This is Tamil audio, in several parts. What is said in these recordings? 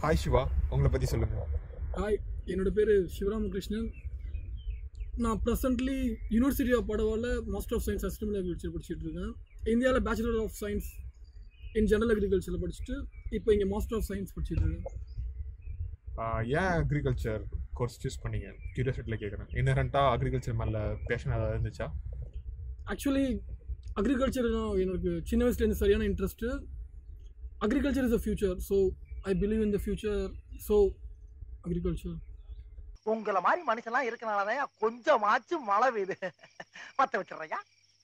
ஹாய் சிவா உங்களை பற்றி சொல்லுங்கள் ஹாய் என்னோட பேர் சிவராமகிருஷ்ணன் நான் ப்ரெசன்ட்லி யூனிவர்சிட்டி ஆஃப் படவாவில் master of science assistant agriculture படிச்சுட்டு இருக்கேன் இந்தியாவில் bachelor of science in general அக்ரிகல்ச்சரில் படிச்சுட்டு இப்போ இங்கே மாஸ்டர் ஆஃப் சயின்ஸ் படிச்சுட்டு இருக்கேன் ஏன் அக்ரிகல்ச்சர் கோர்ஸ் சூஸ் பண்ணீங்க கியூரியாசிட்டியில் கேட்குறேன் இன்னரண்ட்டாக அக்ரிகல்ச்சர் மேலே பேஷன் ஏதாவது இருந்துச்சா ஆக்சுவலி அக்ரிகல்ச்சர் எனக்கு சின்ன வயசுலேருந்து சரியான interest agriculture is a future so I believe in the future so agriculture உங்கள மாதிரி மனுஷன்லாம் இருக்கனாலதான் கொஞ்சமாச்சும் மழை பெய்யுது பத்த வச்சிடுறையா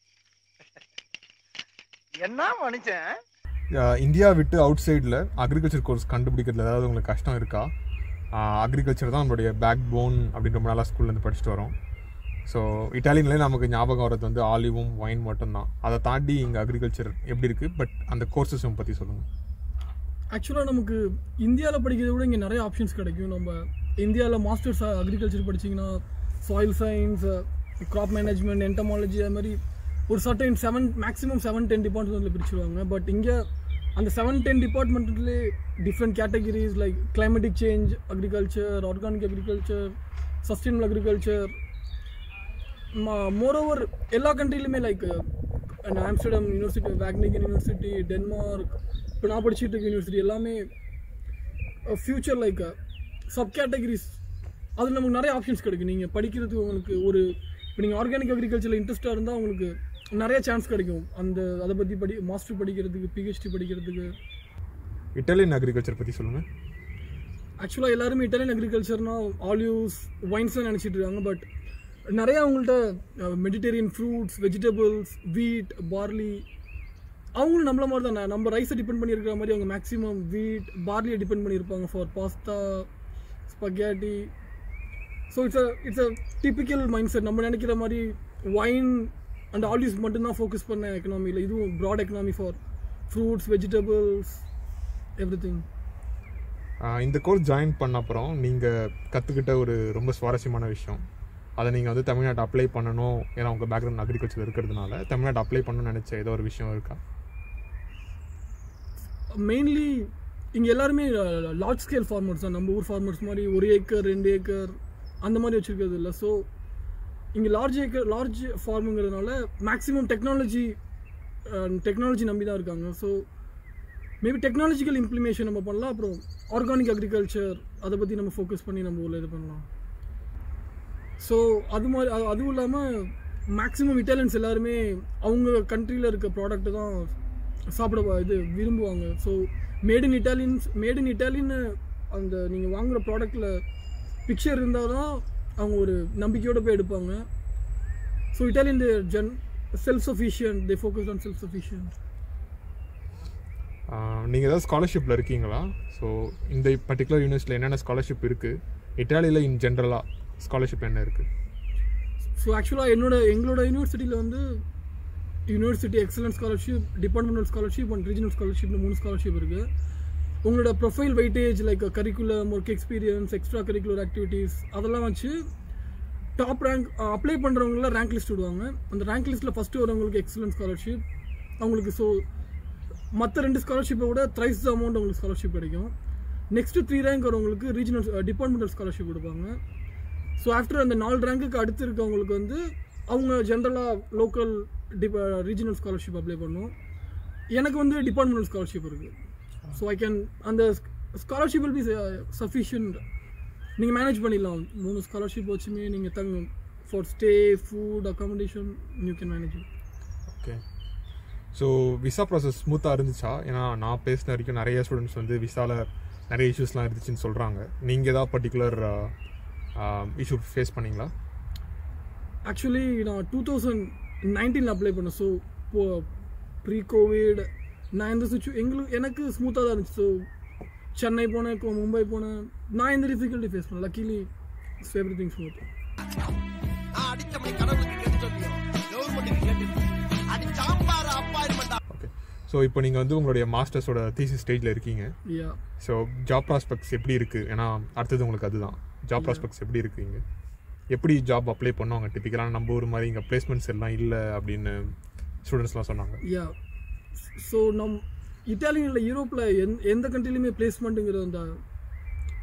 என்ன மனுஷன் இந்தியா விட்டு அவுட் சைடில் அக்ரிகல்ச்சர் கோர்ஸ் கண்டுபிடிக்கிறதுல ஏதாவது உங்களுக்கு கஷ்டம் இருக்கா அக்ரிகல்ச்சர் தான் நம்மளுடைய பேக் போன் அப்படின்னு ரொம்ப நாளாக ஸ்கூல்லேருந்து படிச்சுட்டு வரோம் ஸோ இட்டாலியன்லேயே நமக்கு ஞாபகம் வர்றது வந்து ஆலிவும் ஒயின் மட்டும்தான் அதை தாண்டி இங்கே அக்ரிகல்ச்சர் எப்படி இருக்குது பட் அந்த கோர்சஸும் பற்றி சொல்லுங்கள் ஆக்சுவலாக நமக்கு இந்தியாவில் படிக்கிறத விட இங்கே நிறைய ஆப்ஷன்ஸ் கிடைக்கும் நம்ம இந்தியாவில் மாஸ்டர்ஸ் அக்ரிகல்ச்சர் படிச்சிங்கன்னா soil science crop management entomology அது மாதிரி ஒரு certain seven maximum seven ten டிபார்ட்மெண்ட்டில் பிரிச்சுருவாங்க பட் இங்கே அந்த செவன் டென் டிபார்ட்மெண்ட்லேயே different categories like climatic change agriculture organic agriculture sustainable agriculture moreover எல்லா கண்ட்ரிலுமே like Amsterdam university Wageningen university Denmark இப்போ நான் படிச்சுட்டு இருக்க யூனிவர்சிட்டி எல்லாமே ஃப்யூச்சர் லைக் சப் கேட்டகரிஸ் அதில் நமக்கு நிறைய ஆப்ஷன்ஸ் கிடைக்கும் நீங்கள் படிக்கிறதுக்கு உங்களுக்கு ஒரு இப்போ நீங்கள் ஆர்கானிக் அக்ரிகல்ச்சரில் இன்ட்ரெஸ்ட்டாக இருந்தால் உங்களுக்கு நிறைய சான்ஸ் கிடைக்கும் அந்த அதை பற்றி படி மாஸ்டர் படிக்கிறதுக்கு பிஹெச்டி படிக்கிறதுக்கு இட்டாலியன் அக்ரிகல்ச்சர் பற்றி சொல்லுங்கள் ஆக்சுவலாக எல்லாருமே இட்டாலியன் அக்ரிகல்ச்சர்னா ஆலிவ்ஸ் ஒயின்ஸ் நினச்சிட்டு இருக்காங்க பட் நிறைய அவங்கள்ட்ட Mediterranean fruits vegetables wheat barley அவங்களும் நம்மள மாதிரி தான் நம்ம ரைஸை டிபெண்ட் பண்ணியிருக்கிற மாதிரி அவங்க மேக்ஸிமம் வீட் பார்லியை டிபெண்ட் பண்ணியிருப்பாங்க for pasta spaghetti so it's a it's a typical mind set நம்ம நினைக்கிற மாதிரி ஒயின் அண்ட் ஆலிவ்ஸ் மட்டும்தான் ஃபோக்கஸ் பண்ண எக்கனாமியில் இதுவும் broad economy for fruits vegetables every thing இந்த கோர்ஸ் ஜாயின் பண்ண அப்புறம் நீங்கள் கற்றுக்கிட்ட ஒரு ரொம்ப சுவாரஸ்யமான விஷயம் அதை நீங்கள் வந்து தமிழ்நாட்டை அப்ளை பண்ணணும் ஏன்னா உங்கள் பேக்ரவுண்ட் அக்ரிகல்ச்சர் இருக்கிறதுனால தமிழ்நாட்டை அப்ளை பண்ணணும்னு நினச்ச ஏதோ ஒரு விஷயம் இருக்கா மெயின்லி இங்கே எல்லாருமே லார்ஜ் ஸ்கேல் ஃபார்மர்ஸ் தான் நம்ம ஊர் ஃபார்மர்ஸ் மாதிரி ஒரு ஏக்கர் ரெண்டு ஏக்கர் அந்த மாதிரி வச்சுருக்கிறது இல்லை ஸோ இங்கே லார்ஜ் ஏக்கர் லார்ஜ் ஃபார்முங்கிறதுனால மேக்ஸிமம் டெக்னாலஜி டெக்னாலஜி நம்பி தான் இருக்காங்க ஸோ மேபி டெக்னாலஜிக்கல் இம்ப்ளிமேஷன் நம்ம பண்ணலாம் அப்புறம் ஆர்கானிக் அக்ரிகல்ச்சர் அதை பற்றி நம்ம ஃபோக்கஸ் பண்ணி நம்ம ஊரில் இது பண்ணலாம் ஸோ அது மாதிரி அது- அதுவும் இல்லாமல் மேக்ஸிமம் இட்டாலியன்ஸ் எல்லாருமே அவங்க கண்ட்ரியில் இருக்க ப்ராடக்ட்டு தான் சாப்பிட வ- இது விரும்புவாங்க so made in Italians made in Italian அந்த நீங்கள் வாங்குகிற ப்ராடக்ட்டில் பிக்சர் இருந்தால் தான் அவங்க ஒரு நம்பிக்கையோடு போய் எடுப்பாங்க so Italian gen self sufficient they focus on self sufficient நீங்கள் ஏதாவது ஸ்காலர்ஷிப்பில் இருக்கீங்களா ஸோ இந்த பர்டிகுலர் யூனிவர்சிட்டியில் என்னென்ன ஸ்காலர்ஷிப் இருக்குது இட்டாலியில் இன் ஜென்ரலாக ஸ்காலர்ஷிப் என்ன இருக்குது ஸோ ஆக்சுவலாக என்னோட எங்களோட யூனிவர்சிட்டியில் வந்து university excellence scholarship departmental scholarship and regional ஸ்காலர்ஷிப்னு மூணு ஸ்காலர்ஷிப் இருக்குது உங்களோட profile weightage like curriculum work experience extra curricular activities அதெல்லாம் வச்சு டாப் ரேங்க் அப்ளை பண்ணுறவங்கள ரேங்க் லிஸ்ட் விடுவாங்க அந்த ரேங்க் லிஸ்ட்டில் ஃபஸ்ட்டு வரவங்களுக்கு எக்ஸலன்ஸ் ஸ்காலர்ஷிப் அவங்களுக்கு ஸோ மற்ற ரெண்டு ஸ்காலர்ஷிப்பை விட த்ரைஸ் அமௌண்ட் உங்களுக்கு ஸ்காலர்ஷிப் கிடைக்கும் நெக்ஸ்ட்டு த்ரீ ரேங்க் வரவங்களுக்கு ரீஜனல் டிபார்ட்மெண்டல் ஸ்காலர்ஷிப் கொடுப்பாங்க ஸோ ஆஃப்டர் அந்த நாலு ரேங்குக்கு அடுத்து இருக்கவங்களுக்கு வந்து அவங்க ஜென்ரலாக லோக்கல் டிப ரீஜனல் ஸ்காலர்ஷிப் அப்ளை பண்ணும் எனக்கு வந்து டிபார்ட்மெண்டல் ஸ்காலர்ஷிப் இருக்குது ஸோ ஐ கேன் அந்த ஸ்காலர்ஷிப் வில் பி சஃபிஷியன்ட் நீங்கள் மேனேஜ் பண்ணிடலாம் மூணு ஸ்காலர்ஷிப் வச்சுமே நீங்கள் தங்க for stay food accommodation you can manage okay so visa process ஸ்மூத்தாக இருந்துச்சா ஏன்னா நான் பேசின வரைக்கும் நிறைய ஸ்டூடெண்ட்ஸ் வந்து விசாவில் நிறைய இஷ்யூஸ்லாம் இருந்துச்சுன்னு சொல்கிறாங்க நீங்கள் ஏதாவது பர்டிகுலர் இஷ்யூ ஃபேஸ் பண்ணீங்களா ஆக்சுவலி நான் டூ தௌசண்ட் நைன்டீனில் அப்ளை பண்ணேன் ஸோ இப்போ ப்ரீ கோவிட் நான் இந்த சுச்சு எங்களுக்கு எனக்கு ஸ்மூத்தாக தான் இருந்துச்சு ஸோ சென்னை போனேன் இப்போ மும்பை போனேன் நான் எந்த டிஃபிகல்ட்டி ஃபேஸ் பண்ணேன் லக்கிலி எவ்ரி திங் ஸ்மூத் நான் அடிச்சபடி கடவுளுக்கு கேட்டு சொல்லியும் கவர்மெண்ட்டுக்கு கேட்டு அடிச்சாம்பாரு அப்பாயின்மெண்ட் ஓகே ஸோ இப்போ நீங்கள் வந்து உங்களுடைய மாஸ்டர்ஸோட தீசி ஸ்டேஜில் இருக்கீங்க யா ஸோ ஜாப் ப்ராஸ்பெக்ட்ஸ் எப்படி இருக்குது ஏன்னா அடுத்தது உங்களுக்கு அதுதான் ஜாப் ப்ராஸ்பெக்ட்ஸ் எப்படி இருக்குது இங்கே எப்படி ஜாப் அப்ளை பண்ணுவாங்க டிப்பிக்கலான நம்ம ஊர் மாதிரி இங்கே பிளேஸ்மெண்ட்ஸ் எல்லாம் இல்லை அப்படின்னு ஸ்டூடெண்ட்ஸ்லாம் சொன்னாங்க யா ஸோ நம் இட்டாலியனில் யூரோப்பில் எந் எந்த கண்ட்ரிலையுமே பிளேஸ்மெண்ட்டுங்கிற அந்த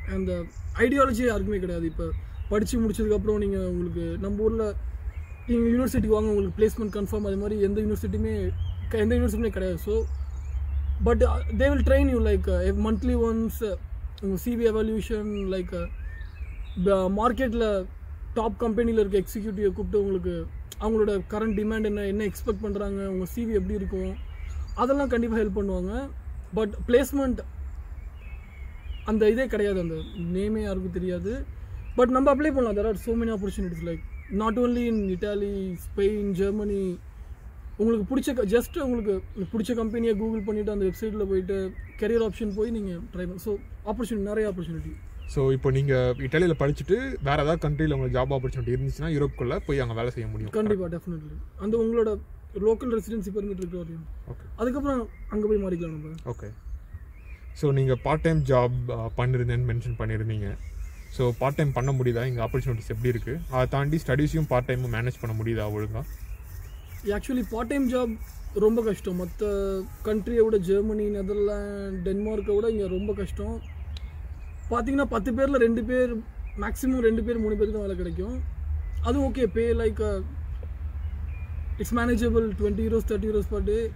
அந்த ஐடியாலஜி யாருக்குமே கிடையாது இப்போ படித்து முடிச்சதுக்கப்புறம் நீங்கள் உங்களுக்கு நம்ம ஊரில் நீங்கள் யூனிவர்சிட்டிக்கு வாங்க உங்களுக்கு பிளேஸ்மெண்ட் கன்ஃபார்ம் அது மாதிரி எந்த யூனிவர்சிட்டியுமே க- எந்த யூனிவர்சிட்டியுமே கிடையாது so but they will train you like monthly once உங்கள் சிபி எவல்யூஷன் லைக் மார்க்கெட்டில் டாப் கம்பெனியில் இருக்க எக்ஸிக்யூட்டிவை கூப்பிட்டு உங்களுக்கு அவங்களோட கரண்ட் டிமாண்ட் என்ன என்ன எக்ஸ்பெக்ட் பண்ணுறாங்க உங்கள் சிவி எப்படி இருக்கும் அதெல்லாம் கண்டிப்பாக ஹெல்ப் பண்ணுவாங்க பட் பிளேஸ்மெண்ட் அந்த இதே கிடையாது அந்த நேமே யாருக்கும் தெரியாது பட் நம்ம அப்ளை பண்ணலாம் there are so many opportunities like not only in Italy Spain Germany உங்களுக்கு பிடிச்ச ஜஸ்ட் உங்களுக்கு பிடிச்ச கம்பெனியை கூகுள் பண்ணிவிட்டு அந்த வெப்சைட்டில் போயிட்டு கெரியர் ஆப்ஷன் போய் நீங்கள் ட்ரை பண்ண ஸோ ஆப்பர்ச்சுனிட்டி நிறைய ஆப்பர்ச்சுனிட்டி ஸோ இப்போ நீங்கள் இட்டாலியில் படிச்சுட்டு வேறு ஏதாவது கண்ட்ரியில் உங்களுக்கு ஜாப் ஆப்பர்ச்சுனிட்டி இருந்துச்சுன்னா யூரோப்குள்ளே போய் அங்கே வேலை செய்ய முடியும் கண்டிப்பாக டெஃபினெட்லி அந்த உங்களோட லோக்கல் ரெசிடென்சி பெர்மிட் இருக்க வரையும் ஓகே அதுக்கப்புறம் அங்கே போய் மாறிக்கலாம் நம்ம ஓகே ஸோ நீங்கள் பார்ட் டைம் ஜாப் பண்ணிருந்தேன்னு மென்ஷன் பண்ணியிருந்தீங்க ஸோ பார்ட் டைம் பண்ண முடியுதா இங்கே ஆப்பர்ச்சுனிட்டிஸ் எப்படி இருக்குது அதை தாண்டி ஸ்டடீஸையும் பார்ட் டைமும் மேனேஜ் பண்ண முடியுதா ஒழுங்கா ஆக்சுவலி பார்ட் டைம் ஜாப் ரொம்ப கஷ்டம் மற்ற கண்ட்ரியை விட ஜெர்மனி நெதர்லாண்ட் டென்மார்க்கை விட இங்கே ரொம்ப கஷ்டம் பார்த்தீங்கன்னா பத்து பேரில் ரெண்டு பேர் மேக்ஸிமம் ரெண்டு பேர் மூணு பேருக்கு தான் வேலை கிடைக்கும் அதுவும் okay pay like it's manageable twenty euros thirty euros per day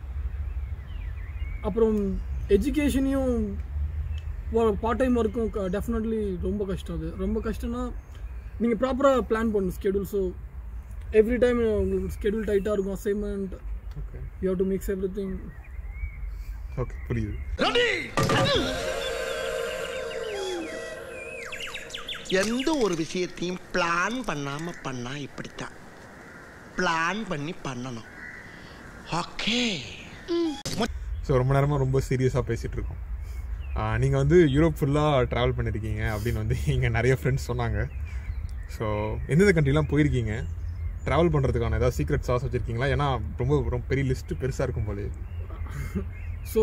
அப்புறம் எஜுகேஷனையும் பார்ட் டைம் ஒர்க்கும் டெஃபினெட்லி ரொம்ப கஷ்டம் அது ரொம்ப கஷ்டம்னா நீங்கள் ப்ராப்பராக பிளான் பண்ணணும் ஸ்கெடியூல் ஸோ எவ்ரி டைம் உங்களுக்கு ஸ்கெடியூல் டைட்டாக இருக்கும் assignment okay you have to mix every thing okay புரியுது எந்த ஒரு விஷயத்தையும் பிளான் பண்ணாம பண்ணா இப்படித்தான் பிளான் பண்ணி பண்ணணும் ஓகே ஸோ ரொம்ப நேரமாக ரொம்ப சீரியஸாக பேசிகிட்டு இருக்கோம் நீங்கள் வந்து யூரோப் ஃபுல்லாக ட்ராவல் பண்ணியிருக்கீங்க அப்படின்னு வந்து இங்கே நிறைய ஃப்ரெண்ட்ஸ் சொன்னாங்க ஸோ எந்தெந்த கண்ட்ரிலாம் போயிருக்கீங்க ட்ராவல் பண்ணுறதுக்கான ஏதாவது சீக்ரெட் சாஸ் வச்சுருக்கீங்களா ஏன்னா ரொம்ப ரொம்ப பெரிய லிஸ்ட்டு பெருசாக இருக்கும் போலே ஸோ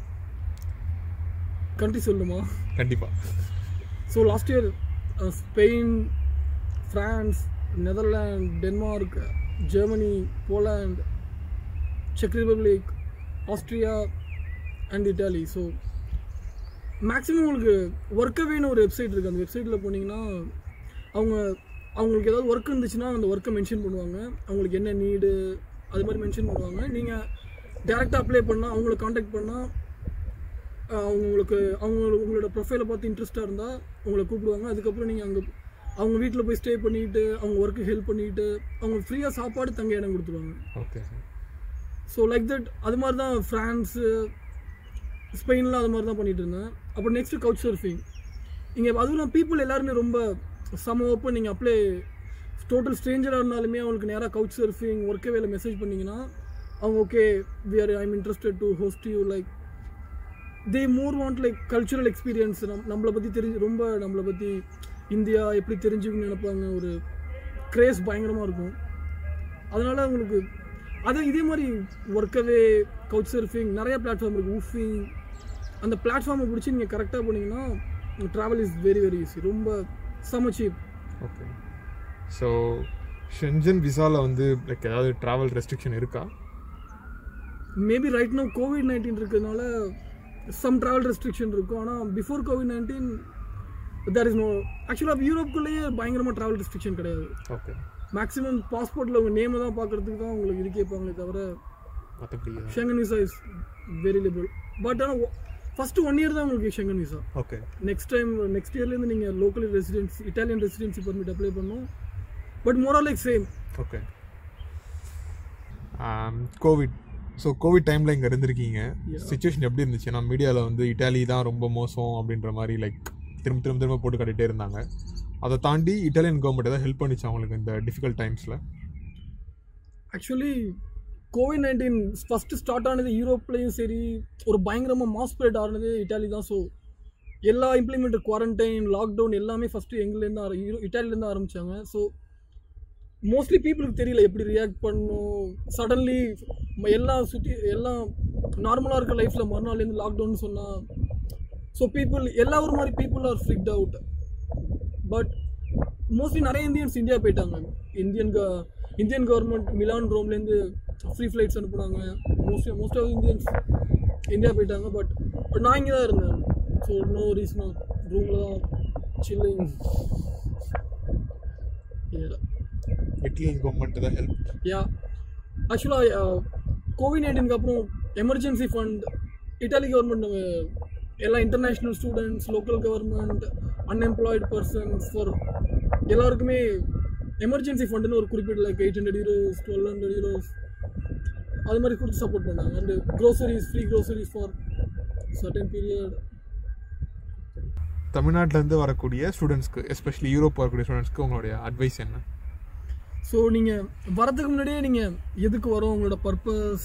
கண்ட்ரி சொல்லுமா கண்டிப்பாக so last year Spain France Netherland Denmark Germany Poland செக் Republic Austria and Italy so maximum உங்களுக்கு ஒர்க்கவேன்னு ஒரு வெப்சைட் இருக்குது அந்த வெப்சைட்டில் போனீங்கன்னா அவங்க அவங்களுக்கு ஏதாவது ஒர்க் இருந்துச்சுன்னா அந்த ஒர்க்கை மென்ஷன் பண்ணுவாங்க அவங்களுக்கு என்ன நீடு அது மாதிரி மென்ஷன் பண்ணுவாங்க நீங்கள் டேரெக்டாக அப்ளை பண்ணால் அவங்கள காண்டாக்ட் பண்ணால் அவங்க உங்களுக்கு அவங்க உங்களோட ப்ரொஃபைலை பார்த்து இன்ட்ரெஸ்ட்டாக இருந்தால் உங்களை கூப்பிடுவாங்க அதுக்கப்புறம் நீங்கள் அங்கே அவங்க வீட்டில் போய் ஸ்டே பண்ணிட்டு அவங்க ஒர்க்கு ஹெல்ப் பண்ணிட்டு அவங்க ஃப்ரீயாக சாப்பாடு தங்க இடம் கொடுத்துருவாங்க ஓகே ஸோ லைக் தட் அது மாதிரி தான் ஃப்ரான்ஸு ஸ்பெயினில் அது மாதிரி தான் பண்ணிட்டு இருந்தேன் அப்புறம் நெக்ஸ்ட்டு கவுச் சர்ஃபிங் இங்கே அதுவும் பீப்புள் எல்லாருமே ரொம்ப சம ஓப்பன் நீங்கள் அப்ளை டோட்டல் ஸ்ட்ரேஞ்சராக இருந்தாலுமே அவங்களுக்கு நேராக கவுச் சர்ஃபிங் ஒர்க்கே வேலை மெசேஜ் பண்ணிங்கன்னா அவங்க okay we are I'm interested to host you like they more want like cultural experience நம் நம்மளை பற்றி தெரிஞ்சு ரொம்ப நம்மளை பற்றி இந்தியா எப்படி தெரிஞ்சுக்கணும்னு நினைப்பாங்க ஒரு கிரேஸ் பயங்கரமாக இருக்கும் அதனால் உங்களுக்கு அது இதே மாதிரி ஒர்க்கவே கவுச் சர்ஃபிங் நிறைய பிளாட்ஃபார்ம் இருக்குது ஊஃபிங் அந்த பிளாட்ஃபார்மை பிடிச்சி நீங்கள் கரெக்டாக போனீங்கன்னா travel is very very easy ரொம்ப செம சீப் ஓகே ஸோ ஷென்ஜன் விசாவில் வந்து லைக் ஏதாவது ட்ராவல் ரெஸ்ட்ரிக்ஷன் இருக்கா maybe right no covid nineteen இருக்கிறதுனால சம் ட்ராவல் ரெஸ்ட்ரிக்ஷன் இருக்கும் ஆனால் before covid nineteen there is no ஆக்சுவலாக யூரோப்குள்ளேயே பயங்கரமாக ட்ராவல் ரெஸ்ட்ரிக்ஷன் கிடையாது ஓகே மேக்ஸிமம் பாஸ்போர்ட்டில் உங்கள் நேமை தான் பார்க்கறதுக்கு தான் உங்களுக்கு இது கேட்பாங்களே தவிர மற்றபடி Schengen visa is very liberal but ஆனால் ஃபஸ்ட்டு ஒன் இயர் தான் உங்களுக்கு Schengen visa okay next time next இயர்லேருந்து நீங்கள் local residence Italian residency permit apply பண்ணணும் but more like same okay covid so covid டைமில் இங்கே இருந்திருக்கீங்க சுச்சுவேஷன் எப்படி இருந்துச்சு ஏன்னா மீடியாவில் வந்து இட்டாலி தான் ரொம்ப மோசம் அப்படின்ற மாதிரி லைக் திரும்ப திரும்ப திரும்ப போட்டு காட்டிகிட்டே இருந்தாங்க அதை தாண்டி இட்டாலியன் கவர்மெண்ட் ஏதாவது ஹெல்ப் பண்ணிச்சு அவங்களுக்கு இந்த டிஃபிகல்ட் டைம்ஸில் actually covid nineteen first start ஆனது யூரோப்லேயும் சரி ஒரு பயங்கரமாக மாஸ் ஸ்ப்ரெட் ஆனது இட்டாலி தான் ஸோ எல்லா இம்ப்ளிமெண்ட் குவாரண்டைன் லாக்டவுன் எல்லாமே ஃபஸ்ட்டு எங்கேருந்து ஆர யூரோ இட்டாலிலேருந்து ஆரம்பித்தாங்க ஸோ மோஸ்ட்லி பீப்புளுக்கு தெரியல எப்படி ரியாக்ட் பண்ணும் சடன்லி எல்லாம் சுற்றி எல்லாம் நார்மலாக இருக்க லைஃப்பில் மறுநாள்லேருந்து லாக்டவுன் சொன்னால் ஸோ பீப்புள் எல்லா ஒரு மாதிரி people are freaked out but mostly நிறைய இந்தியன்ஸ் இந்தியா போயிட்டாங்க இந்தியன் க இந்தியன் கவர்மெண்ட் மிலான் ரோம்லேருந்து ஃப்ரீ ஃப்ளைட்ஸ் அனுப்புனாங்க mostly most of Indians India போயிட்டாங்க பட் நான் இங்கே தான் இருந்தேன் ஸோ நோ ரீசன் ரூமில் தான் சில்லிங் இட்லி கவர்மெண்ட் தான் ஹெல்ப் யா ஆக்சுவலாக கோவிட் நைன்டீனுக்கு அப்புறம் எமர்ஜென்சி ஃபண்ட் இட்டாலி கவர்மெண்ட் எல்லா international students local government unemployed persons for எல்லாருக்குமே எமர்ஜென்சி ஃபண்டுன்னு ஒரு குறிப்பிட்ட like eight hundred euros twelve hundred euros அது மாதிரி கொடுத்து சப்போர்ட் பண்ணாங்க and groceries free groceries for certain period தமிழ்நாட்டிலேருந்து வரக்கூடிய ஸ்டூடெண்ட்ஸ்க்கு எஸ்பெஷலி யூரோப் வரக்கூடிய ஸ்டூடெண்ட்ஸ்க்கு உங்களுடைய அட்வைஸ் என்ன ஸோ நீங்கள் வரதுக்கு முன்னாடியே நீங்கள் எதுக்கு வரோம் உங்களோட பர்பஸ்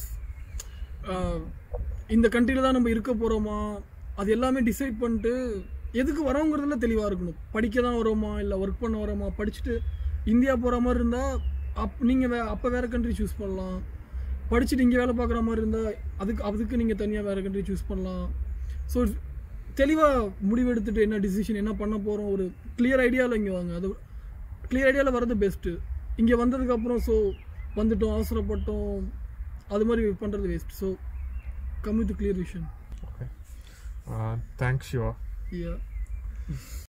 இந்த கண்ட்ரியில் தான் நம்ம இருக்க போகிறோமா அது எல்லாமே டிசைட் பண்ணிட்டு எதுக்கு வரோங்கிறதுல தெளிவாக இருக்கணும் படிக்க தான் வரோமா இல்லை ஒர்க் பண்ண வரோமா படிச்சுட்டு இந்தியா போகிற மாதிரி இருந்தால் அப் நீங்கள் வே அப்போ வேறு கண்ட்ரி சூஸ் பண்ணலாம் படிச்சுட்டு இங்கே வேலை பார்க்குற மாதிரி இருந்தால் அதுக்கு அதுக்கு நீங்கள் தனியாக வேறு கண்ட்ரி சூஸ் பண்ணலாம் ஸோ தெளிவாக முடிவெடுத்துட்டு என்ன டிசிஷன் என்ன பண்ண போகிறோம் ஒரு கிளியர் ஐடியாவில் இங்கே வாங்க அது கிளியர் ஐடியாவில் வர்றது பெஸ்ட்டு இங்கே வந்ததுக்கப்புறம் ஸோ வந்துட்டோம் அவசரப்பட்டோம் அது மாதிரி பண்ணுறது waste so come with clear vision okay thanks Shiva yeah